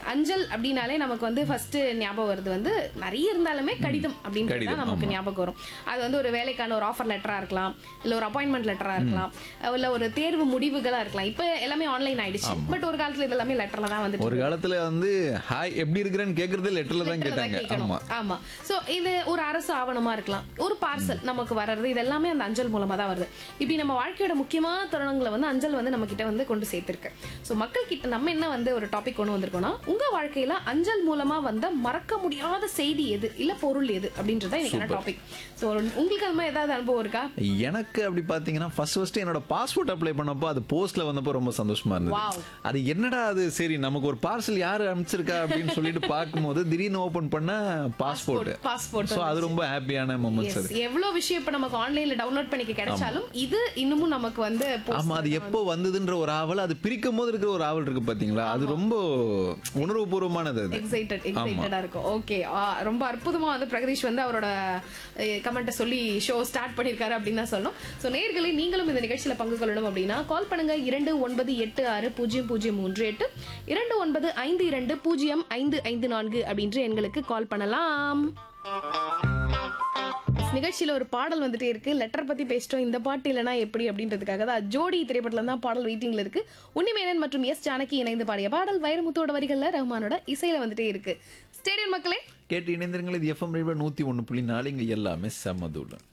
அஞ்சல் அப்படின்னாலே நமக்கு வந்து ஃபர்ஸ்ட் ஞாபகம் வருது வந்து நிறைய இருந்தாலுமே கடிதம் அப்படின்றது தான் கடிதம், நமக்கு ஆமா. ஞாபகம் வரும் அது வந்து ஒரு வேலைக்கான ஒரு ஆஃபர் லெட்டரா இருக்கலாம் இல்ல ஒரு அப்பாயின்மெண்ட் லெட்டரா இருக்கலாம் இல்ல ஒரு தேர்வு முடிவுகளா இருக்கலாம் இப்போ எல்லாமே ஆன்லைன் ஆயிடுச்சு பட் ஒரு காலத்துல இது எல்லாமே லெட்டர்ல தான் வந்துட்டு ஒரு காலத்துல வந்து ஹாய் எப்படி இருக்கிறேன்னு கேக்குறதே லெட்டர்ல தான் லெட்டர்ல தான் கேட்டாங்க கேட்கணும். ஆமா ஆமா சோ இது ஒரு அரசு ஆவணமா இருக்கலாம் ஒரு பார்சல் நமக்கு வர்றது இது எல்லாமே அந்த அஞ்சல் மூலமா தான் வருது இப்படி நம்ம வாழ்க்கையோட முக்கியமான தருணங்களை வந்து அஞ்சல் வந்து நம்ம கிட்ட வந்து கொண்டு சேர்த்திருக்கு சோ மக்கள் கிட்ட நம்ம என்ன வந்து ஒரு டாபிக் கொண்டு வந்திருக்கோம்னா உங்க வாழ்க்கையில அஞ்சல் மூலமா வந்த மறக்க முடியாத செய்தி எது இல்ல பொருள் எது அப்படின்றத இன்னைக்கான டாபிக் சோ உங்களுக்கு அது மாதிரி ஏதாவது அனுபவம் இருக்கா எனக்கு அப்படி பாத்தீங்கன்னா ஃபர்ஸ்ட் ஃபர்ஸ்ட் என்னோட பாஸ்போர்ட் அப்ளை பண்ணப்போ அது போஸ்ட்ல வந்தப்போ ரொம்ப சந்தோஷமா Wow. இருந்தது அது என்னடா அது சரி நமக்கு ஒரு பார்சல் யாரு அனுப்பிச்சிருக்கா அப்படின்னு சொல்லிட்டு பார்க்கும்போது திடீர்னு ஓபன் பண்ண பாஸ்போர்ட் பாஸ்போர்ட் ஸோ அது ரொம்ப ஹாப்பியான மூமெண்ட்ஸ் Yes, அது எவ்வளவு விஷயம் இப்ப நமக்கு ஆன்லைன்ல டவுன்லோட் பண்ணிக்க கிடைச்சாலும் இது இன்னமும் நமக்கு வந்து post ஆமா அது எப்போ வந்ததுன்ற ஒரு ஆவல் அது பிரிக்கும் போது இருக்கிற ஒரு ஆவல் இருக்கு பாத்தீங்களா அது ரொம்ப உணர்வுபூர்வமானது அது எக்ஸைட்டட் எக்ஸைட்டடா இருக்கும் ஓகே ரொம்ப அற்புதமா வந்து பிரகதீஷ் வந்து அவரோட கமெண்ட்டை சொல்லி ஷோ ஸ்டார்ட் பண்ணிருக்காரு அப்படின்னு தான் சொல்லணும் ஸோ நேர்களே நீங்களும் இந்த நிகழ்ச்சியில பங்கு கொள்ளணும் அப்படின்னா கால் பண்ணுங்க இரண்டு ஒன்பது எட்டு ஆறு பூஜ்ஜியம் பூஜ்ஜியம் மூன்று எட்டு இரண்டு ஒன்பது ஐந்து இரண்டு பூஜ்ஜியம் ஐந்து ஐந்து நான்கு அப்படின்ற எண்களுக்கு கால் பண்ணலாம் நிகழ்ச்சியில ஒரு பாடல் வந்துட்டே இருக்கு லெட்டர் பத்தி பேசிட்டோம் இந்த பாட்டு இல்லைனா எப்படி அப்படின்றதுக்காக தான் ஜோடி திரைப்படத்துல தான் பாடல் வெயிட்டிங்ல இருக்கு உன்னிமேனன் மற்றும் எஸ் ஜானகி இணைந்து பாடிய பாடல் வைரமுத்தோட வரிகள்ல ரஹ்மானோட இசையில வந்துட்டே இருக்கு ஸ்டேடியம் மக்களே கேட்டு இணைந்திருங்கள் இது எஃப்எம் ரேடியோ நூத்தி ஒண்ணு புள்ளி நாலு இங்க எல்லாமே செம்மதூள்